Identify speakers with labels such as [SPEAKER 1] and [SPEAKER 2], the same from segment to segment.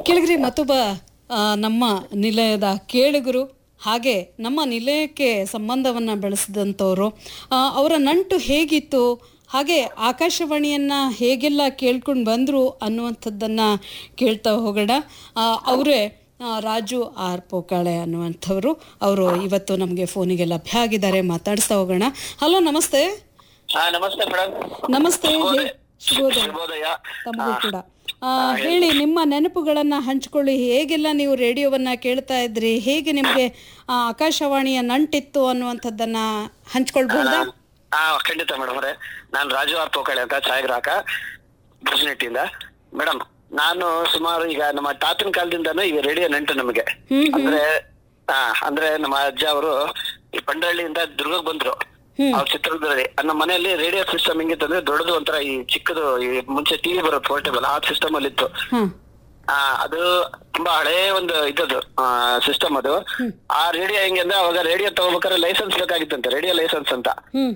[SPEAKER 1] ಕೆಳಗರೆ ಮತ್ತೊಬ್ಬ ಆ, ನಮ್ಮ ನಿಲಯದ ಕೇಳುಗರು ಹಾಗೆ ನಮ್ಮ ನಿಲಯಕ್ಕೆ ಸಂಬಂಧವನ್ನು ಬೆಳೆಸಿದಂಥವ್ರು ಆ, ಅವರ ನಂಟು ಹೇಗಿತ್ತು ಹಾಗೆ ಆಕಾಶವಾಣಿಯನ್ನು ಹೇಗೆಲ್ಲ ಕೇಳ್ಕೊಂಡು ಬಂದರು ಅನ್ನುವಂಥದ್ದನ್ನು ಕೇಳ್ತಾ ಹೋಗೋಣ ಆ, ಅವರೇ ಆ, ರಾಜು ಆರ್ ಪೋಕಾಳೆ ಅನ್ನುವಂಥವ್ರು ಅವರು ಇವತ್ತು ನಮಗೆ ಫೋನಿಗೆ ಲಭ್ಯ ಆಗಿದ್ದಾರೆ ಮಾತಾಡಿಸ್ತಾ ಹೋಗೋಣ ಹಲೋ ನಮಸ್ತೆ
[SPEAKER 2] ಹಾ ನಮಸ್ತೆ ಮೇಡಮ್
[SPEAKER 1] ನಮಸ್ತೆ ಹೇ- ಶುಭೋದಯ
[SPEAKER 2] ಶುಭೋದಯ
[SPEAKER 1] ತಮಗೂ ಕೂಡ ಆ, ಹೇಳಿ ನಿಮ್ಮ ನೆನಪುಗಳನ್ನ ಹಂಚ್ಕೊಳ್ಳಿ ಹೇಗೆಲ್ಲ ನೀವು ರೇಡಿಯೋವನ್ನ ಕೇಳ್ತಾ ಇದ್ರಿ ಹೇಗೆ ನಿಮಗೆ ಆ, ಆಕಾಶವಾಣಿಯ ನಂಟಿತ್ತು ಅನ್ನುವಂಥದ್ದನ್ನ ಹಂಚ್ಕೊಳ್ಬಹುದಾ
[SPEAKER 2] ಹಾ ಖಂಡಿತ ಮೇಡಮ್ ಅವರೇ ನಾನು ರಾಜು ಆರ್ ಪೋಕಳೆ ಅಂತ ಛಾಯಾಗ್ರಾಹಕ ಬುಸ್ನೆಟ್ಟಿಂದ ಮೇಡಮ್ ನಾನು ಸುಮಾರು ಈಗ ನಮ್ಮ ತಾತನ ಕಾಲದಿಂದಾನು ಈಗ ರೇಡಿಯೋ ನೆಂಟು ನಮಗೆ ಅಂದ್ರೆ ಹಾ ಅಂದ್ರೆ ನಮ್ಮ ಅಜ್ಜ ಅವರು ಈ ಪಂಡಹಳ್ಳಿಯಿಂದ ದುರ್ಗಕ್ಕೆ ಬಂದ್ರು ಅವ್ರ ಚಿತ್ರದುರ್ಗದಲ್ಲಿ ನಮ್ಮ ಮನೆಯಲ್ಲಿ ರೇಡಿಯೋ ಸಿಸ್ಟಮ್ ಹೆಂಗಿತ್ತಂದ್ರೆ ದೊಡ್ಡದು ಒಂಥರ ಈ ಚಿಕ್ಕದು ಈ ಮುಂಚೆ ಟಿವಿ ಬರೋದು ಪೋರ್ಟೇಬಲ್ ಆ ಸಿಸ್ಟಮ್ ಅಲ್ಲಿ ಇತ್ತು
[SPEAKER 1] ಹ್ಮ್
[SPEAKER 2] ಆ ಅದು ತುಂಬಾ ಹಳೇ ಒಂದು ಇದ್ದದು ಸಿಸ್ಟಮ್ ಅದು ಆ ರೇಡಿಯೋ ಹೆಂಗೆ ಅಂದ್ರೆ ಅವಾಗ ರೇಡಿಯೋ ತಗೋಬೇಕಾದ್ರೆ ಲೈಸೆನ್ಸ್ ಬೇಕಾಗಿತ್ತಂತೆ ರೇಡಿಯೋ ಲೈಸೆನ್ಸ್ ಅಂತ
[SPEAKER 1] ಹ್ಮ್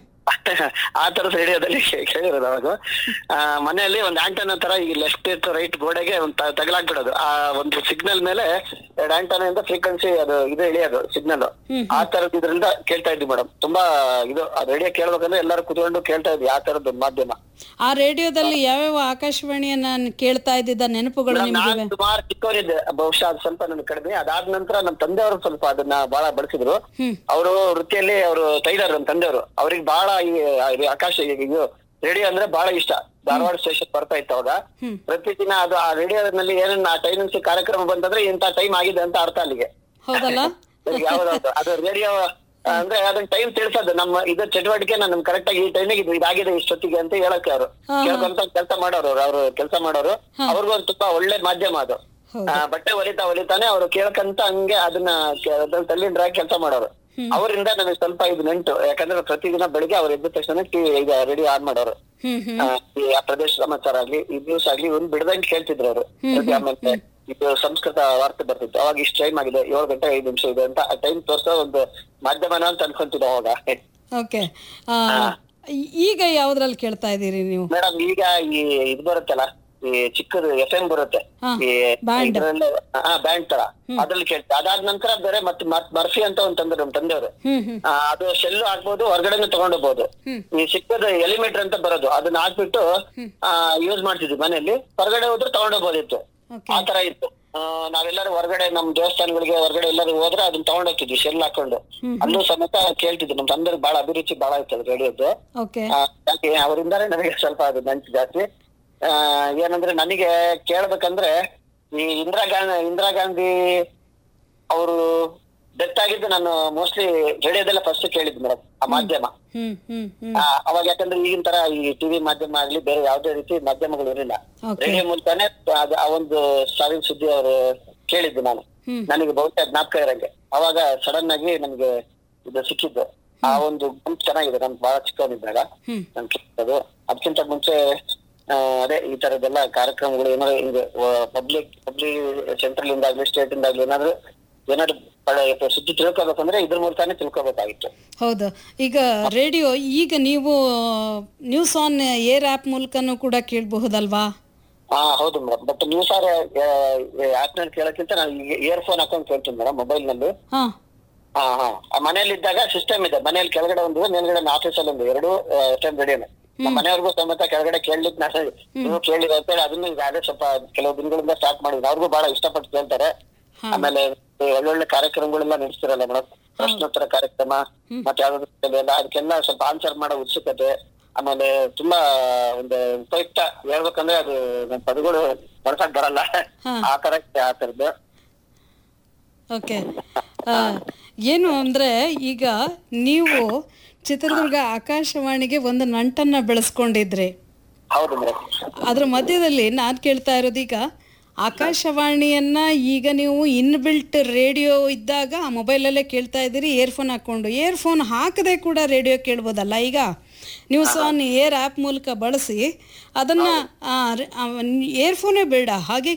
[SPEAKER 2] ಆ ತರದ ರೇಡಿಯೋದಲ್ಲಿ ಕೇಳಿರೋದು ಅವಾಗ ಆ, ಮನೆಯಲ್ಲಿ ಒಂದು ಆಂಟನ ತರ ಈ ಲೆಫ್ಟ್ ಇತ್ತು ರೈಟ್ ಗೋಡೆಗೆ ಒಂದು ತ- ತಗಲಾಕ್ಬಿಡೋದು ಆ ಒಂದು ಸಿಗ್ನಲ್ ಮೇಲೆ ಎರಡು ಆಂಟನ ಇಂದ ಫ್ರೀಕ್ವೆನ್ಸಿ ಅದು ಇದು ಇಳಿಯೋದು ಸಿಗ್ನಲ್ ಆ ತರದ್ ಇದ್ರಿಂದ ಕೇಳ್ತಾ ಇದ್ವಿ ಮೇಡಮ್ ತುಂಬಾ ಇದು ಆ ರೇಡಿಯೋ ಕೇಳ್ಬೇಕಂದ್ರೆ ಎಲ್ಲರೂ ಕುತ್ಕೊಂಡು ಕೇಳ್ತಾ ಇದ್ವಿ ಆ ತರದ್ದು ಮಾಧ್ಯಮ
[SPEAKER 1] ಆ ರೇಡಿಯೋದಲ್ಲಿ ಯಾವ್ಯಾವ ಆಕಾಶವಾಣಿಯನ್ನ ಕೇಳ್ತಾ ಇದ್ದಿದ್ದ ನೆನಪುಗಳು ನಿಮ್ಗೆ
[SPEAKER 2] ನಾನು ಸುಮಾರು ಚಿಕ್ಕವರಿದ್ದೆ ಬಹುಶಃ ಅದು ಸ್ವಲ್ಪ ನನಗೆ ಕಡಿಮೆ ಅದಾದ ನಂತರ ನಮ್ಮ ತಂದೆಯವರು ಸ್ವಲ್ಪ ಅದನ್ನ ಬಹಳ ಬಳಸಿದ್ರು ಅವರು ವೃತ್ತಿಯಲ್ಲಿ ಅವರು ಟೈಲರ್ ನಮ್ಮ ತಂದೆಯವರು ಅವ್ರಿಗೆ ಬಹಳ ಈ ಈ ಆಕಾಶ ಇದು ರೇಡಿಯೋ ಅಂದ್ರೆ ಬಹಳ ಇಷ್ಟ ಧಾರವಾಡ ಸ್ಟೇಷನ್ ಬರ್ತಾ ಇತ್ತು ಅವಾಗ ಪ್ರತಿದಿನ ಅದು ಆ ರೇಡಿಯೋನಲ್ಲಿ ಏನನ್ನ ಆ ಟೈಮಿಂಗ್ಸ್ ಕಾರ್ಯಕ್ರಮ ಬಂತಂದ್ರೆ ಇಂಥ ಟೈಮ್ ಆಗಿದೆ ಅಂತ ಅರ್ಥ ಅಲ್ಲಿಗೆ
[SPEAKER 1] ಹೌದಲ್ಲ
[SPEAKER 2] ಯಾವ್ದಾದ್ರು ಅದು ರೇಡಿಯೋ ಅಂದ್ರೆ ಅದನ್ನ ಟೈಮ್ ತಿಳಿಸೋದು ನಮ್ಮ ಇದು ಚಟುವಟಿಕೆ ನಮ್ ಕರೆಕ್ಟ್ ಆಗಿ ಈ ಟೈಮಿಗೆ ಇದು ಇದಾಗಿದೆ ಇಷ್ಟೊತ್ತಿಗೆ ಅಂತ ಹೇಳಕ್ಕೆ ಅವರು ಕೇಳ್ಕೊಂತ ಕೆಲಸ ಮಾಡೋರು ಅವ್ರು ಅವ್ರು ಕೆಲಸ ಮಾಡೋರು ಅವ್ರಿಗೂ ಒಂದು ತುಂಬಾ ಒಳ್ಳೆ ಮಾಧ್ಯಮ ಅದು ಆ, ಬಟ್ಟೆ ಹೊಲಿತಾ ಹೊಲಿತಾನೆ ಅವ್ರು ಕೇಳ್ಕಂತ ಹಂಗೆ ಅದನ್ನ ತಲ್ಲಿಂದ್ರಾಗಿ ಕೆಲಸ ಮಾಡೋರು ಅವರಿಂದ ನನಗೆ ಸ್ವಲ್ಪ ಇದು ನೆಂಟು ಯಾಕಂದ್ರೆ ಪ್ರತಿದಿನ ಬೆಳಿಗ್ಗೆ ಅವ್ರು ಎದ್ದ ತಕ್ಷಣ ಟಿವಿ ಈಗ ರೇಡಿಯೋ ಆನ್ ಮಾಡೋರು
[SPEAKER 1] ಹ್ಮ್ ಹ್ಮ್
[SPEAKER 2] ಆ, ಈ ಆ ಪ್ರದೇಶ ಸಮಾಚಾರ ಆಗ್ಲಿ ಈ ನ್ಯೂಸ್ ಆಗ್ಲಿ ಒಂದ್ ಬಿಡದಂಗೆ ಕೇಳ್ತಿದ್ರು ಅವರು ಆಮೇಲೆ ಇದು ಸಂಸ್ಕೃತ ವಾರ್ತೆ ಬರ್ತಿತ್ತು ಅವಾಗ ಇಷ್ಟು ಟೈಮ್ ಆಗಿದೆ ಏಳು ಗಂಟೆ ಐದು ನಿಮಿಷ ಇದೆ ಅಂತ ಆ ಟೈಮ್ ತೋರ್ಸೋ ಒಂದು ಮಾಧ್ಯಮನ ಅಂತ ಅನ್ಕೊಂತಿದ್ದೆ ಅವಾಗ
[SPEAKER 1] ಓಕೆ ಈಗ ಯಾವ್ದ್ರಲ್ಲಿ ಕೇಳ್ತಾ ಇದ್ದೀರಿ ನೀವು
[SPEAKER 2] ಮೇಡಮ್ ಈಗ ಈ ಇದು ಬರುತ್ತಲ್ಲ ಈ ಚಿಕ್ಕದು ಎಫ್ ಎಂ ಬರುತ್ತೆ
[SPEAKER 1] ಹಾ,
[SPEAKER 2] ಈ
[SPEAKER 1] band.
[SPEAKER 2] ಇದ್ರಲ್ಲಿ ಹಾ ಬ್ಯಾಂಡ್ ತರ ಅದ್ರಲ್ಲಿ ಕೇಳ್ತೆ ಅದಾದ ನಂತರ ಬೇರೆ ಮತ್ತೆ ಮತ್ ಮರ್ಫಿ ಅಂತ ಒಂದ್ ತಂದ್ರು ನಮ್ ತಂದೆಯವರು
[SPEAKER 1] ಹ್ಮ್ ಹ್ಮ್
[SPEAKER 2] ಆ, ಅದು ಶೆಲ್ಲು ಹಾಕ್ಬೋದು ಹೊರಗಡೆನೂ ತಗೊಂಡೋಗ್ಬೋದು ಈ ಸಿಕ್ಕದ ಎಲಿಮೀಟರ್ ಅಂತ ಬರೋದು ಅದನ್ನ ಹಾಕ್ಬಿಟ್ಟು ಯೂಸ್ ಮಾಡ್ತಿದ್ವಿ ಮನೆಯಲ್ಲಿ ಹೊರಗಡೆ ಹೋದ್ರೆ ತಗೊಂಡೋಗ್ಬೋದಿತ್ತು
[SPEAKER 1] ಓಕೆ
[SPEAKER 2] ಆ ತರ ಇತ್ತು ಆ, ನಾವೆಲ್ಲರೂ ಹೊರಗಡೆ ನಮ್ ದೇವಸ್ಥಾನಗಳಿಗೆ ಹೊರಗಡೆ ಎಲ್ಲರೂ ಹೋದ್ರೆ ಅದನ್ನ ತಗೊಂಡೋಗ್ತಿದ್ವಿ ಶೆಲ್ ಹಾಕೊಂಡು ಅಲ್ಲೂ ಸಮೇತ ಕೇಳ್ತಿದ್ವಿ ನಮ್ ತಂದೆ ಬಹಳ ಅಭಿರುಚಿ ಬಹಳ ಇತ್ತು ಅದು ರೇಡಿಯೋದು
[SPEAKER 1] ಓಕೆ
[SPEAKER 2] ಆ, ಯಾಕೆ ಅವರಿಂದಾನೇ ನನಗೆ ಸ್ವಲ್ಪ ಅದು ನಂಟು ಜಾಸ್ತಿ ಆ, ಏನಂದ್ರೆ ನನಗೆ ಕೇಳ್ಬೇಕಂದ್ರೆ ಈ ಇಂದಿರಾ ಗಾಂಧಿ ಇಂದಿರಾ ಗಾಂಧಿ ಅವರು ಡೆತ್ ಆಗಿದ್ದು ನಾನು ಮೋಸ್ಟ್ಲಿ ರೇಡಿಯೋದಲ್ಲೇ ಫಸ್ಟ್ ಕೇಳಿದ್ದು ಮೇಡಮ್ ಆ ಮಾಧ್ಯಮ
[SPEAKER 1] ಹ್ಮ್ ಹ್ಮ್ ಹ್ಮ್
[SPEAKER 2] ಆ, ಅವಾಗ ಯಾಕಂದ್ರೆ ಈಗಿನ ತರ ಈ ಟಿವಿ ಮಾಧ್ಯಮ ಆಗ್ಲಿ ಬೇರೆ ಯಾವ್ದೇ ರೀತಿ ಮಾಧ್ಯಮಗಳು ಇರಲಿಲ್ಲ
[SPEAKER 1] Okay.
[SPEAKER 2] ರೇಡಿಯೋ ಮೂಲಕನೇ ಅದು ಆ ಒಂದು ಸಾವಿನ ಸುದ್ದಿ ಅವರು ಕೇಳಿದ್ದು ನಾನು
[SPEAKER 1] ಹ್ಮ್.
[SPEAKER 2] ನನಗೆ ಬಹುತೇಕ ಜ್ಞಾಪಕ ಇರಂಗೆ ಅವಾಗ ಸಡನ್ ಆಗಿ ನಮ್ಗೆ ಇದು ಸಿಕ್ಕಿದ್ದು ಆ ಒಂದು ಗುಂಪು ಚೆನ್ನಾಗಿದೆ ನಮ್ಗೆ ಬಹಳ ಚಿಕ್ಕವನಿದ್ದಾಗ
[SPEAKER 1] ಹ್ಮ್.
[SPEAKER 2] ನನ್ ಕೇಳೋದು ಅದಕ್ಕಿಂತ ಮುಂಚೆ ಆ, ಅದೇ ಈ ತರದೆಲ್ಲ ಕಾರ್ಯಕ್ರಮಗಳು ಏನಾದ್ರು ಹಿಂಗೆ ಪಬ್ಲಿಕ್ ಪಬ್ಲಿಕ್ ಸೆಂಟ್ರಲ್ ಇಂದ ಆಗ್ಲಿ ಸ್ಟೇಟ್ ಇಂದ ಆಗ್ಲಿ ಏನಾದ್ರು ಏನಾದ್ರು ಪಡ- ಸುದ್ದಿ ತಿಳ್ಕೊಬೇಕಂದ್ರೆ ಇದ್ರ ಮೂಲಕನೇ ತಿಳ್ಕೊಬೇಕಾಗಿತ್ತು
[SPEAKER 1] ಹೌದು ಈಗ ರೇಡಿಯೋ ಈಗ ನೀವು ನ್ಯೂಸ್ ಆನ್ ಏರ್ ಆ್ಯಪ್ ಮೂಲಕನೂ ಕೂಡ ಕೇಳಬಹುದಲ್ವಾ
[SPEAKER 2] ಹಾ ಹೌದು ಮೇಡಮ್ ಬಟ್ ನೀವು ಸರ್ ಆಪ್ ನಲ್ಲಿ ಕೇಳಕ್ಕಿಂತ ನಾನು ಇಯರ್ ಫೋನ್ ಹಾಕೊಂಡು ಕೇಳ್ತೀನಿ ಮೇಡಮ್ ಮೊಬೈಲ್ ನಲ್ಲಿ
[SPEAKER 1] ಹಾ
[SPEAKER 2] ಹಾ ಹಾ ಆ ಮನೇಲಿ ಇದ್ದಾಗ ಸಿಸ್ಟಮ್ ಇದೆ ಮನೇಲಿ ಕೆಳಗಡೆ ಒಂದು ಮೇಲ್ಗಡೆ ಆಫೀಸ್ ಅಲ್ಲಿ ಒಂದು ಎರಡು ಎಫ್ ಎಂ ರೇಡಿಯೋನೆ ನಮ್ಮ ಮನೆಯವ್ರಿಗೂ ಸಮೇತ ಕೆಳಗಡೆ ಕೇಳ್ಲಿಕ್ಕೆ ನಾನು ನೀವು ಕೇಳಿದ್ರೆ ಅಂತ ಹೇಳಿ ಅದನ್ನು ಈಗ ಅದೇ ಸ್ವಲ್ಪ ಕೆಲವು ದಿನಗಳಿಂದ ಸ್ಟಾರ್ಟ್ ಮಾಡಿದ್ರು ಅವ್ರಿಗೂ ಬಹಳ ಇಷ್ಟಪಟ್ಟು ಕೇಳ್ತಾರೆ ಆಮೇಲೆ ಈ ಒಳ್ಳೊಳ್ಳೆ ಕಾರ್ಯಕ್ರಮಗಳೆಲ್ಲ ನಡೆಸ್ತಿರಲ್ಲ ಮೇಡಮ್ ಪ್ರಶ್ನೋತ್ತರ ಕಾರ್ಯಕ್ರಮ ಮತ್ತೆ ಯಾವ್ದಾದ್ರು ಎಲ್ಲ ಅದಕ್ಕೆಲ್ಲ ಸ್ವಲ್ಪ ಆನ್ಸರ್ ಮಾಡೋ ಉತ್ಸುಕತೆ ಆಮೇಲೆ ತುಂಬಾ ಒಂದು ಉಪಯುಕ್ತ ಹೇಳ್ಬೇಕಂದ್ರೆ ಅದು ನನ್ ಪದಗಳು ಬಳಸಕ್ ಬರಲ್ಲ ಆ ತರ ಆ ತರದ್ದು
[SPEAKER 1] ಓಕೆ ಏನು ಅಂದರೆ ಈಗ ನೀವು ಚಿತ್ರದುರ್ಗ ಆಕಾಶವಾಣಿಗೆ ಒಂದು ನಂಟನ್ನು ಬೆಳೆಸ್ಕೊಂಡಿದ್ರಿ
[SPEAKER 2] ಹೌದು ಮೇಡಮ್
[SPEAKER 1] ಅದ್ರ ಮಧ್ಯದಲ್ಲಿ ನಾನು ಕೇಳ್ತಾ ಇರೋದೀಗ ಆಕಾಶವಾಣಿಯನ್ನ ಈಗ ನೀವು ಇನ್ಬಿಲ್ಟ್ ರೇಡಿಯೋ ಇದ್ದಾಗ ಆ ಮೊಬೈಲಲ್ಲೇ ಕೇಳ್ತಾ ಇದ್ದೀರಿ ಇಯರ್ಫೋನ್ ಹಾಕ್ಕೊಂಡು ಇಯರ್ಫೋನ್ ಹಾಕದೆ ಕೂಡ ರೇಡಿಯೋ ಕೇಳ್ಬೋದಲ್ಲ ಈಗ ನ್ಯೂಸ್ ಆನ್ ಏರ್ ಆ್ಯಪ್ ಮೂಲಕ ಬಳಸಿ ಅದನ್ನು ಇಯರ್ಫೋನೇ ಬೇಡ ಹಾಗೆ